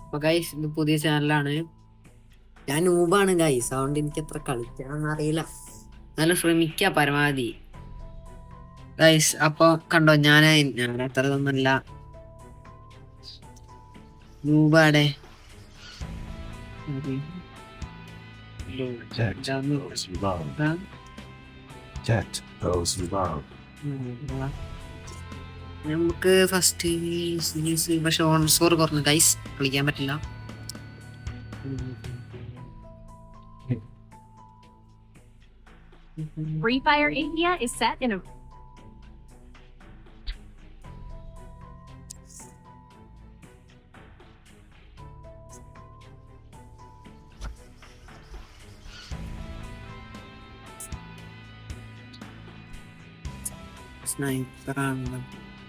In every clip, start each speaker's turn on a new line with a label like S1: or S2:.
S1: അപ്പൊ ഗൈസ് ഇത് പുതിയ ചാനലാണ് ഞാൻ നൂബാണ് ഗൈസ് അതുകൊണ്ട് എനിക്ക് അത്ര കളിക്കാനൊന്നും അറിയില്ല എന്നാലും ശ്രമിക്ക പരമാവധി ഗൈസ് അപ്പൊ കണ്ടോ ഞാൻ ഞാൻ അത്ര ഇതൊന്നുമല്ല നൂബാടെ
S2: Protect those we love. Protect those we love.
S1: നമുക്ക് ഫസ്റ്റ് പക്ഷെ ഓൺ സ്കോർ കുറഞ്ഞു ഗൈസ് കളിക്കാൻ പറ്റില്ല
S3: Free Fire India is set in a
S1: സ്നൈപ്പറാണ്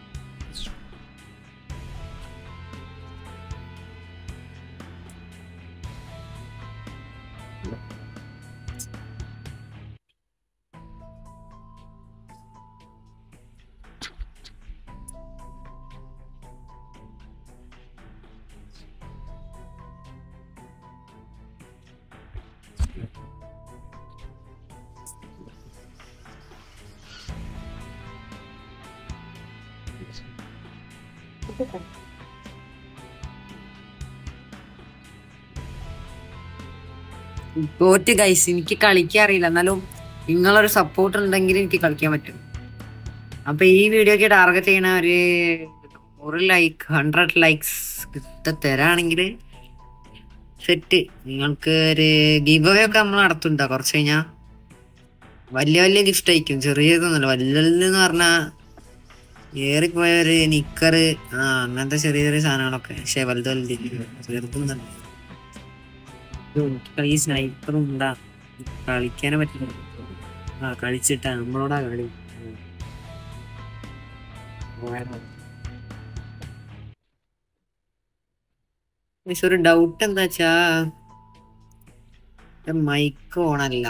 S1: തോറ്റ് ഗൈസ് എനിക്ക് കളിക്കാൻ അറിയില്ല എന്നാലും നിങ്ങളൊരു സപ്പോർട്ട് ഉണ്ടെങ്കിൽ എനിക്ക് കളിക്കാൻ പറ്റും അപ്പൊ ഈ വീഡിയോക്ക് ടാർഗറ്റ് ചെയ്യണ ഒരു ഒരു ലൈക്ക് ഹൺഡ്രഡ് ലൈക്സ് കിട്ട തരാണെങ്കിൽ സെറ്റ് നിങ്ങൾക്ക് ഒരു ഗിവ് അവേ ഒക്കെ നമ്മൾ നടത്തുന്നുണ്ടോ കുറച്ച് കഴിഞ്ഞാ വലിയ വലിയ ഗിഫ്റ്റ് അയക്കും ചെറിയതൊന്നുമല്ല വലുതെന്ന് പറഞ്ഞാ ഏറിപ്പോയ ഒരു നിക്കറ് ആ അങ്ങനത്തെ ചെറിയ ചെറിയ സാധനങ്ങളൊക്കെ പക്ഷെ വലുത് വലുത് ചെറുതൊന്നല്ല ഈ സ്നൈപ്പറും ഉണ്ടാ കളിക്കാനേ പറ്റില്ല ആ കളിച്ചിട്ടാ നമ്മളോടാ കളി മിസ് ഒരു ഡൗട്ട് എന്താ വെച്ചാ മൈക്ക് ഓണല്ല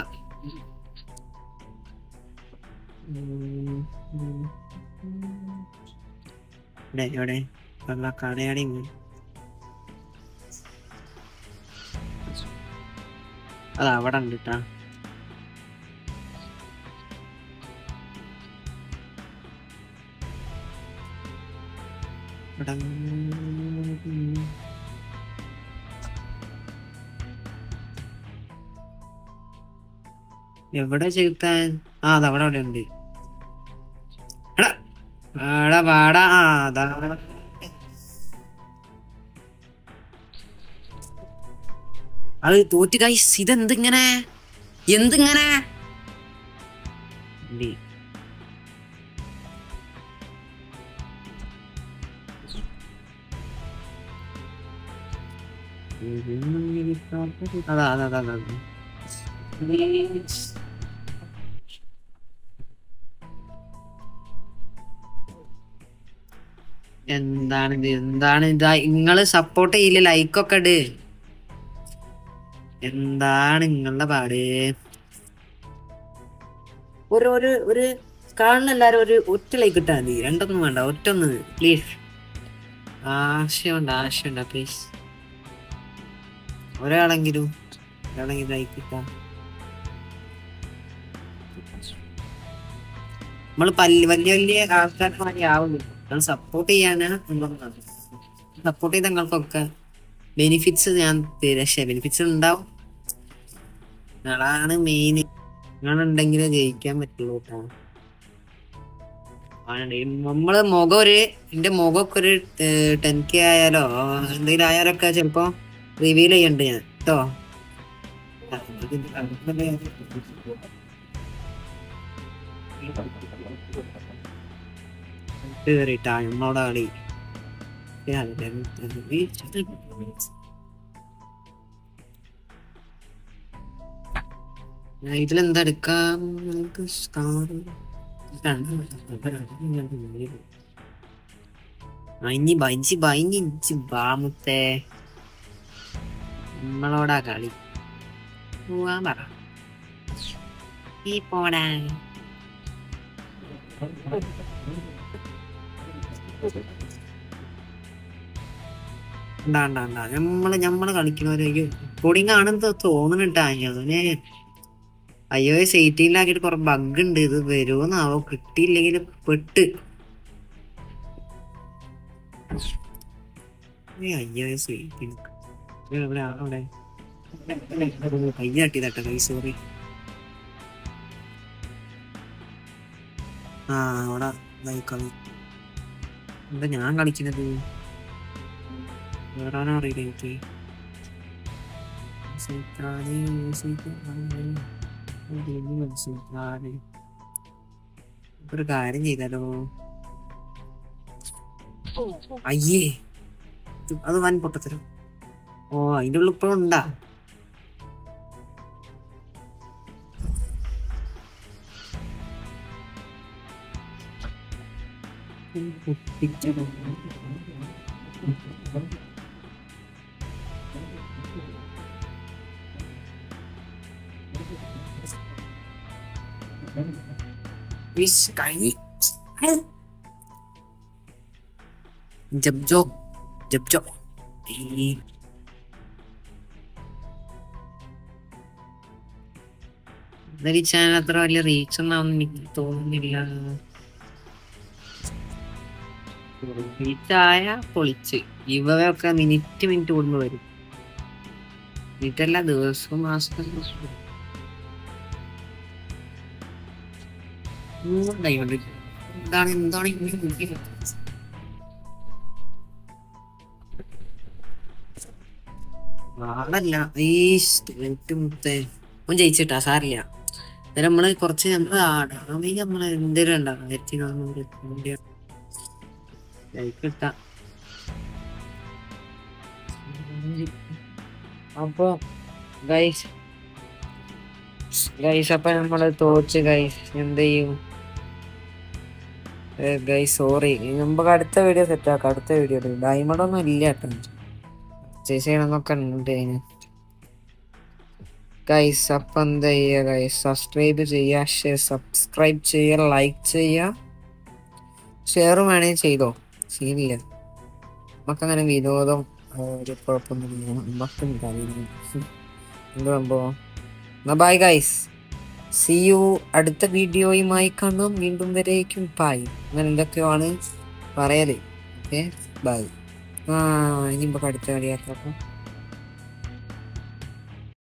S1: ഇവിടെ എവിടെ വെള്ള കടയാടി അത് അവിടെ ഉണ്ട് ട്ടാ ഇവിടെ എവിടെ ചെലുത്താൻ ആ അത് അവിടെ അവിടെ ഉണ്ട് എടാ വാടാ വാടാ ആ അതാ അത് തോറ്റ് ഗൈസ് ഇതെന്തിങ്ങനെ എന്തിങ്ങനെ ഇല്ലേ. അതാ അതാ അതാ അതാ എന്താണ് ഇത് എന്താണ് ഇതാ നിങ്ങള് സപ്പോർട്ട് ചെയ്യില്ല ലൈക്കൊക്കെ ഇട് എന്താണ് നിങ്ങളുടെ പാട് ഒരു ഒരു ഒരു കാണുന്ന എല്ലാരും ഒരു ഒറ്റ ലൈക്ക് ഇട്ടാ മതി രണ്ടൊന്നും വേണ്ട ഒറ്റ ഒന്ന് പ്ലീസ് ആശയമുണ്ട് ആശയമുണ്ട് പ്ലീസ് ഒരാളെങ്കിലും ഒരാളെങ്കിലും ലൈക്ക് ഇട്ടാ നമ്മൾ വലിയ വലിയ വലിയ ആൾക്കാർമാരി ആവുന്നില്ല നിങ്ങൾ സപ്പോർട്ട് ചെയ്യാനാണ് സപ്പോർട്ട് ചെയ്ത നിങ്ങൾക്കൊക്കെ ബെനിഫിറ്റ്സ് ഞാൻ പക്ഷേ ബെനിഫിറ്റ്സ് ഉണ്ടാവും നിങ്ങളാണ് മെയിൻ നിങ്ങളുണ്ടെങ്കിലേ ജയിക്കാൻ പറ്റുള്ളൂ കേട്ടോ ആണ് ഈ നമ്മള് മുഖം ഒരു എന്റെ മുഖമൊക്കെ ഒരു ടെൻ കെ ആയാലോ എന്തെങ്കിലും ആയാലൊക്കെ ചിലപ്പോ റിവീൽ ചെയ്യണ്ട് ഞാൻ കേട്ടോ കേറിട്ടാ നമ്മളോട് കളി ഞാൻ ഇതിലെന്താ എടുക്കാം നമുക്ക് star. ബൈഞ്ഞി ബൈഞ്ചി ബൈഞ്ഞി ഇഞ്ചി ബാമുത്തെ നമ്മളോടാ കളി പോവാൻ പറ ഈ പോടാ ഉണ്ടാ ഉണ്ടാ ഉണ്ടാ നമ്മള് നമ്മള് കളിക്കുന്നവര് കോഡിങ് ആണെന്ന് തോന്നുന്നുട്ടാ അതിനെ അയ്യോ സെയിറ്റിലാക്കിയിട്ട് കുറെ ബഗ് ഉണ്ട് ഇത് വരുമോന്നാവോ കിട്ടിയില്ലെങ്കിൽ പെട്ട് ഏ, അയ്യോ സെയിറ്റിൽ ഇവിടെ അവിടെ കൈ തട്ടിയതാട്ടോ കൈ സോറി ആ അവിടെ ഇതായി കളി എന്താ ഞാൻ കളിക്കുന്നത് വേറാനോ അറിയില്ല എനിക്ക് സൈത്താനെ, സൈത്താനെ, ഇതിന് സൈത്താനെ. ഒരു കാര്യം ചെയ്താലോ അയ്യേ ഇത് അത് വൻ പൊട്ടത്തരം ഓ അതിന്റെ ഉള്ളിൽ ഇപ്പോഴും ഉണ്ടാ വിഷ് കഴിഞ്ഞ് ജബ്ജോ ജബ്ജോ ഈ ഈ ചാനൽ അത്ര വലിയ റീച്ച് ഒന്നാവുന്ന എനിക്ക് തോന്നുന്നില്ല റീച്ചായ പൊളിച്ച് ഇവയൊക്കെ മിനിറ്റ് മിനിറ്റ് കൂടുമ്പോ വരും മിനിറ്റല്ല ദിവസവും മാസം ഡയമണ്ട് എന്താണ് എന്താണ് ഇങ്ങനെ നോക്കിയത്? ആളല്ല ഈ സ്റ്റുഡന്റ് മുത്തേ ഓൻ ജയിച്ചിട്ടാ സാറില്ല അന്നേരം നമ്മള് കുറച്ച് നമ്മള് ആടാമെങ്കിൽ നമ്മള് എന്തേലും ഉണ്ടാവും ആയിരത്തി നാന്നൂറ് കിട്ടാ അപ്പൊ ഗൈസ് ഗൈസ് അപ്പൊ നമ്മള് തോച്ച് ഗൈസ് എന്ത് ചെയ്യും ഗൈസ് സോറി നമുക്ക് അടുത്ത വീഡിയോ സെറ്റ് ആക്കാം അടുത്ത വീഡിയോ ഡയമണ്ട് ഒന്നും ഇല്ല കേട്ടോ പർച്ചേസ് ചെയ്യണമെന്നൊക്കെ ഉണ്ട് അതിന് ഗൈസ് അപ്പൊ എന്താ ചെയ്യുക ഗൈസ് സബ്സ്ക്രൈബ് ചെയ്യുക ഷെയർ സബ്സ്ക്രൈബ് ചെയ്യുക ലൈക്ക് ചെയ്യുക ഷെയർ വേണേൽ ചെയ്തോ സീനില്ല നമുക്കങ്ങനെ വിനോദം ആ, ഒരു കുഴപ്പമൊന്നുമില്ല നമുക്കുണ്ട് വിനോദം എന്ത് സംഭവം എന്നാ ബൈ ഗൈസ് സി യു അടുത്ത വീഡിയോയുമായി കാണാം വീണ്ടും വരേക്കും ബായ് അങ്ങനെ എന്തൊക്കെയാണ് പറയല് ഓക്കെ ബൈ ആ ഇനി നമുക്ക് അടുത്ത കളിയാക്കാം